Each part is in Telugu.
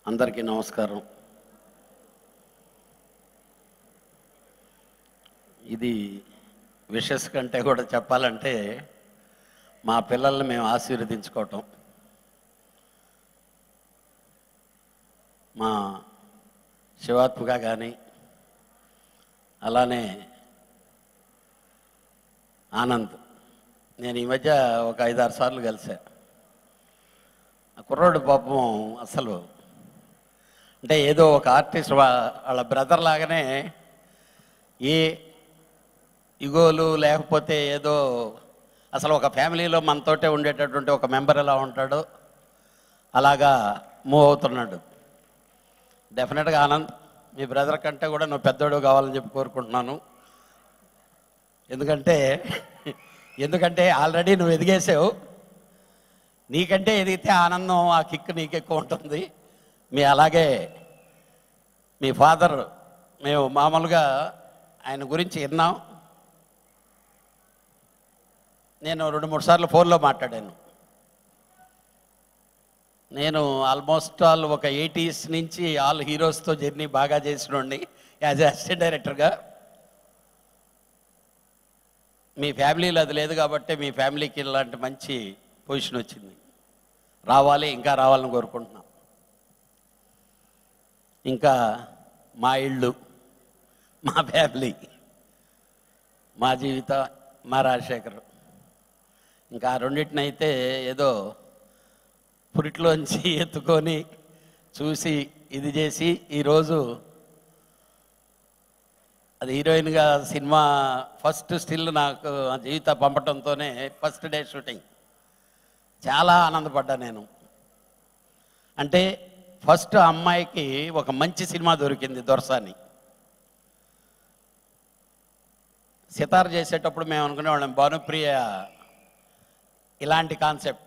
అందరికీ నమస్కారం ఇది విషెస్ కంటే కూడా చెప్పాలంటే మా పిల్లల్ని మేము ఆశీర్వదించుకోవటం మా శివాత్మక కానీ అలానే ఆనంద్ నేను ఈ మధ్య ఒక ఐదారు సార్లు కలిసా ఆ కుర్రోడు పాపం అసలు అంటే ఏదో ఒక ఆర్టిస్ట్ వా- వాళ్ళ బ్రదర్ లాగానే ఏ ఇగోలు లేకపోతే ఏదో అసలు ఒక ఫ్యామిలీలో మనతోటే ఉండేటటువంటి ఒక మెంబర్ ఎలా ఉంటాడో అలాగా మూవ్ అవుతున్నాడు డెఫినెట్గా ఆనంద్ మీ బ్రదర్ కంటే కూడా నువ్వు పెద్దోడు కావాలని చెప్పి కోరుకుంటున్నాను ఎందుకంటే ఎందుకంటే ఆల్రెడీ నువ్వు ఎదిగేసావు నీకంటే ఎదిగితే ఆనందం ఆ కిక్ నీకు ఎక్కువ ఉంటుంది మీ అలాగే మీ ఫాదర్ మేము మామూలుగా ఆయన గురించి విన్నాం నేను రెండు మూడు సార్లు ఫోన్లో మాట్లాడాను నేను ఆల్మోస్ట్ ఆల్ ఒక ఎయిటీస్ నుంచి ఆల్ హీరోస్తో జర్నీ బాగా చేసినోడిని యాజ్ అసిస్టెంట్ డైరెక్టర్గా మీ ఫ్యామిలీలో అది లేదు కాబట్టి మీ ఫ్యామిలీకి ఇలాంటి మంచి పొజిషన్ వచ్చింది రావాలి ఇంకా రావాలని కోరుకుంటున్నాం ఇంకా మా ఇళ్ళు మా ఫ్యామిలీ మా జీవితం మా రాజశేఖర్ ఇంకా ఆ రెండింటినైతే ఏదో పురిట్లోంచి ఎత్తుకొని చూసి ఇది చేసి ఈరోజు అది హీరోయిన్గా సినిమా ఫస్ట్ స్టిల్ నాకు ఆ జీవిత పంపటంతోనే ఫస్ట్ డే షూటింగ్ చాలా ఆనందపడ్డా నేను అంటే ఫస్ట్ అమ్మాయికి ఒక మంచి సినిమా దొరికింది దొరసాని సితార్ చేసేటప్పుడు మేము అనుకునేవాళ్ళం భానుప్రియ ఇలాంటి కాన్సెప్ట్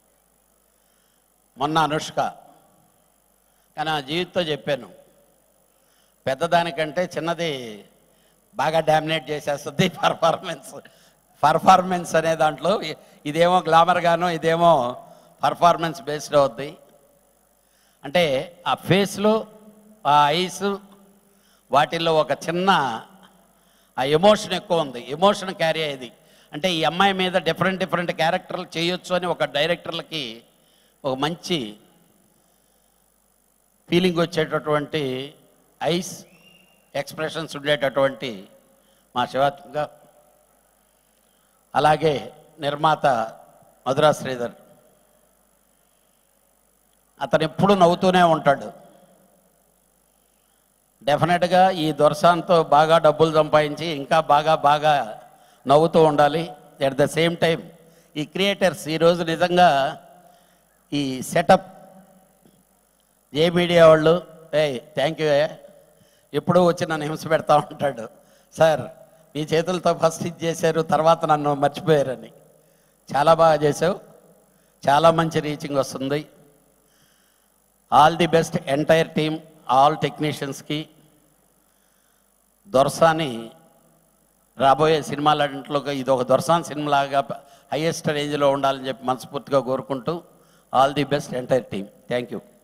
మొన్న అనుష్క కానీ ఆ జీవితంతో చెప్పాను పెద్దదానికంటే చిన్నది బాగా డామినేట్ చేసేస్తుంది పర్ఫార్మెన్స్ పర్ఫార్మెన్స్ అనే దాంట్లో ఇ- ఇదేమో గ్లామర్ గాను ఇదేమో పర్ఫార్మెన్స్ బేస్డ్ అవుద్ది అంటే ఆ ఫేస్లో ఆ ఐస్ వాటిల్లో ఒక చిన్న ఆ ఎమోషన్ ఎక్కువ ఉంది ఎమోషన్ క్యారీ అయ్యేది అంటే ఈ అమ్మాయి మీద డిఫరెంట్ డిఫరెంట్ క్యారెక్టర్లు చేయొచ్చు అని ఒక డైరెక్టర్లకి ఒక మంచి ఫీలింగ్ వచ్చేటటువంటి ఐస్ ఎక్స్ప్రెషన్స్ ఉండేటటువంటి మా శివాత్మక అలాగే నిర్మాత మధురా శ్రీధర్ అతను ఎప్పుడు నవ్వుతూనే ఉంటాడు డెఫినెట్గా ఈ దొరసాన్తో బాగా డబ్బులు సంపాదించి ఇంకా బాగా బాగా నవ్వుతూ ఉండాలి ఎట్ ద సేమ్ టైం ఈ క్రియేటర్స్ ఈరోజు నిజంగా ఈ సెటప్ ఏ మీడియా వాళ్ళు ఏ థ్యాంక్ యూ ఎప్పుడూ వచ్చి నన్ను హింస పెడతా ఉంటాడు సార్ మీ చేతులతో ఫస్ట్ ఇది చేశారు తర్వాత నన్ను మర్చిపోయారని చాలా బాగా చేసావు చాలా మంచి రీచింగ్ వస్తుంది all the best entire team all టెక్నీషియన్స్కి దొరసాని రాబోయే సినిమాలంట్లో ఇది ఒక దొరసాన్ సినిమాలాగా హైయెస్ట్ రేంజ్లో ఉండాలని చెప్పి మనస్ఫూర్తిగా కోరుకుంటూ all the best entire team thank you